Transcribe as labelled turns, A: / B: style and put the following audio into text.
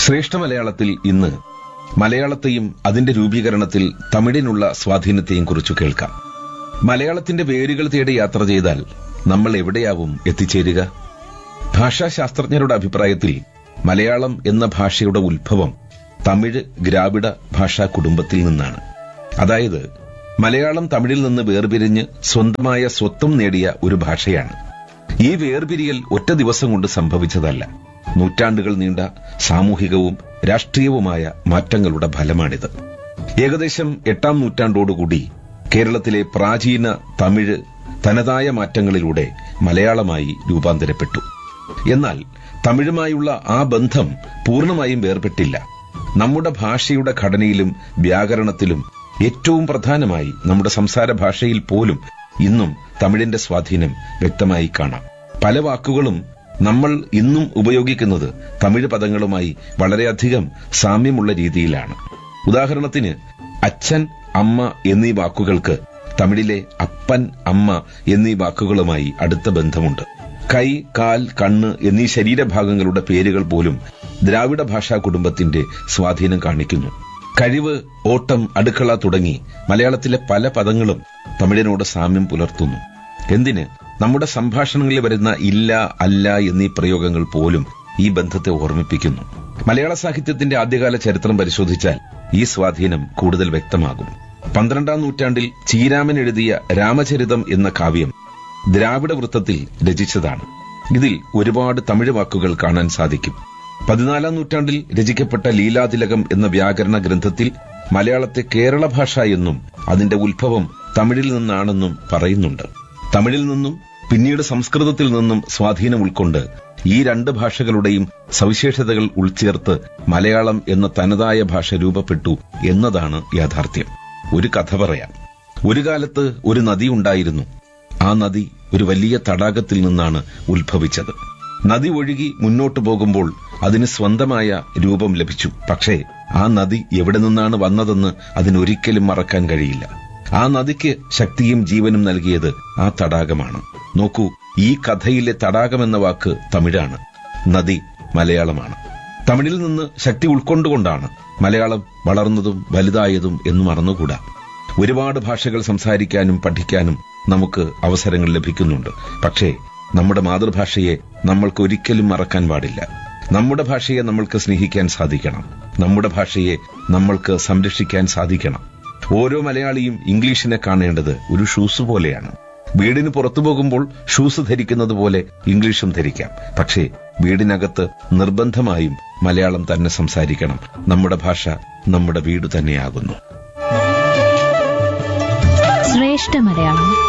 A: ശ്രേഷ്ഠ മലയാളത്തിൽ ഇന്ന് മലയാളത്തെയും അതിന്റെ രൂപീകരണത്തിൽ തമിഴിനുള്ള സ്വാധീനത്തെയും കുറിച്ചു കേൾക്കാം മലയാളത്തിന്റെ വേരുകൾ തേടി യാത്ര ചെയ്താൽ നമ്മൾ എവിടെയാവും എത്തിച്ചേരുക ഭാഷാശാസ്ത്രജ്ഞരുടെ അഭിപ്രായത്തിൽ മലയാളം എന്ന ഭാഷയുടെ ഉത്ഭവം തമിഴ് ദ്രാവിഡ ഭാഷാ കുടുംബത്തിൽ നിന്നാണ് അതായത് മലയാളം തമിഴിൽ നിന്ന് വേർപിരിഞ്ഞ് സ്വന്തമായ സ്വത്വം നേടിയ ഒരു ഭാഷയാണ് ഈ വേർപിരിയൽ ഒറ്റ ദിവസം കൊണ്ട് സംഭവിച്ചതല്ല നൂറ്റാണ്ടുകൾ നീണ്ട സാമൂഹികവും രാഷ്ട്രീയവുമായ മാറ്റങ്ങളുടെ ഫലമാണിത് ഏകദേശം എട്ടാം നൂറ്റാണ്ടോടുകൂടി കേരളത്തിലെ പ്രാചീന തമിഴ് തനതായ മാറ്റങ്ങളിലൂടെ മലയാളമായി രൂപാന്തരപ്പെട്ടു എന്നാൽ തമിഴുമായുള്ള ആ ബന്ധം പൂർണ്ണമായും വേർപെട്ടില്ല നമ്മുടെ ഭാഷയുടെ ഘടനയിലും വ്യാകരണത്തിലും ഏറ്റവും പ്രധാനമായി നമ്മുടെ സംസാര ഭാഷയിൽ പോലും ഇന്നും തമിഴിന്റെ സ്വാധീനം വ്യക്തമായി കാണാം പല വാക്കുകളും നമ്മൾ ഇന്നും ഉപയോഗിക്കുന്നത് തമിഴ് പദങ്ങളുമായി വളരെയധികം സാമ്യമുള്ള രീതിയിലാണ് ഉദാഹരണത്തിന് അച്ഛൻ അമ്മ എന്നീ വാക്കുകൾക്ക് തമിഴിലെ അപ്പൻ അമ്മ എന്നീ വാക്കുകളുമായി അടുത്ത ബന്ധമുണ്ട് കൈ കാൽ കണ്ണ് എന്നീ ശരീരഭാഗങ്ങളുടെ പേരുകൾ പോലും ദ്രാവിഡ ഭാഷാ കുടുംബത്തിന്റെ സ്വാധീനം കാണിക്കുന്നു കഴിവ് ഓട്ടം അടുക്കള തുടങ്ങി മലയാളത്തിലെ പല പദങ്ങളും തമിഴിനോട് സാമ്യം പുലർത്തുന്നു എന്തിന് നമ്മുടെ സംഭാഷണങ്ങളിൽ വരുന്ന ഇല്ല അല്ല എന്നീ പ്രയോഗങ്ങൾ പോലും ഈ ബന്ധത്തെ ഓർമ്മിപ്പിക്കുന്നു മലയാള സാഹിത്യത്തിന്റെ ആദ്യകാല ചരിത്രം പരിശോധിച്ചാൽ ഈ സ്വാധീനം കൂടുതൽ വ്യക്തമാകും പന്ത്രണ്ടാം നൂറ്റാണ്ടിൽ ചീരാമൻ എഴുതിയ രാമചരിതം എന്ന കാവ്യം ദ്രാവിഡ വൃത്തത്തിൽ രചിച്ചതാണ് ഇതിൽ ഒരുപാട് തമിഴ് വാക്കുകൾ കാണാൻ സാധിക്കും പതിനാലാം നൂറ്റാണ്ടിൽ രചിക്കപ്പെട്ട ലീലാതിലകം എന്ന വ്യാകരണ ഗ്രന്ഥത്തിൽ മലയാളത്തെ കേരള ഭാഷ എന്നും അതിന്റെ ഉത്ഭവം തമിഴിൽ നിന്നാണെന്നും പറയുന്നുണ്ട് തമിഴിൽ നിന്നും പിന്നീട് സംസ്കൃതത്തിൽ നിന്നും സ്വാധീനം ഉൾക്കൊണ്ട് ഈ രണ്ട് ഭാഷകളുടെയും സവിശേഷതകൾ ഉൾച്ചേർത്ത് മലയാളം എന്ന തനതായ ഭാഷ രൂപപ്പെട്ടു എന്നതാണ് യാഥാർത്ഥ്യം ഒരു കഥ പറയാം ഒരു കാലത്ത് ഒരു നദി ഉണ്ടായിരുന്നു ആ നദി ഒരു വലിയ തടാകത്തിൽ നിന്നാണ് ഉത്ഭവിച്ചത് നദി ഒഴുകി മുന്നോട്ടു പോകുമ്പോൾ അതിന് സ്വന്തമായ രൂപം ലഭിച്ചു പക്ഷേ ആ നദി എവിടെ നിന്നാണ് വന്നതെന്ന് അതിനൊരിക്കലും മറക്കാൻ കഴിയില്ല ആ നദിക്ക് ശക്തിയും ജീവനും നൽകിയത് ആ തടാകമാണ് നോക്കൂ ഈ കഥയിലെ തടാകം എന്ന വാക്ക് തമിഴാണ് നദി മലയാളമാണ് തമിഴിൽ നിന്ന് ശക്തി ഉൾക്കൊണ്ടുകൊണ്ടാണ് മലയാളം വളർന്നതും വലുതായതും എന്ന് മറന്നുകൂടാ ഒരുപാട് ഭാഷകൾ സംസാരിക്കാനും പഠിക്കാനും നമുക്ക് അവസരങ്ങൾ ലഭിക്കുന്നുണ്ട് പക്ഷേ നമ്മുടെ മാതൃഭാഷയെ നമ്മൾക്ക് ഒരിക്കലും മറക്കാൻ പാടില്ല നമ്മുടെ ഭാഷയെ നമ്മൾക്ക് സ്നേഹിക്കാൻ സാധിക്കണം നമ്മുടെ ഭാഷയെ നമ്മൾക്ക് സംരക്ഷിക്കാൻ സാധിക്കണം ഓരോ മലയാളിയും ഇംഗ്ലീഷിനെ കാണേണ്ടത് ഒരു ഷൂസ് പോലെയാണ് വീടിന് പുറത്തു പോകുമ്പോൾ ഷൂസ് ധരിക്കുന്നത് പോലെ ഇംഗ്ലീഷും ധരിക്കാം പക്ഷേ വീടിനകത്ത് നിർബന്ധമായും മലയാളം തന്നെ സംസാരിക്കണം നമ്മുടെ ഭാഷ നമ്മുടെ വീട് തന്നെയാകുന്നു
B: ശ്രേഷ്ഠ മലയാളം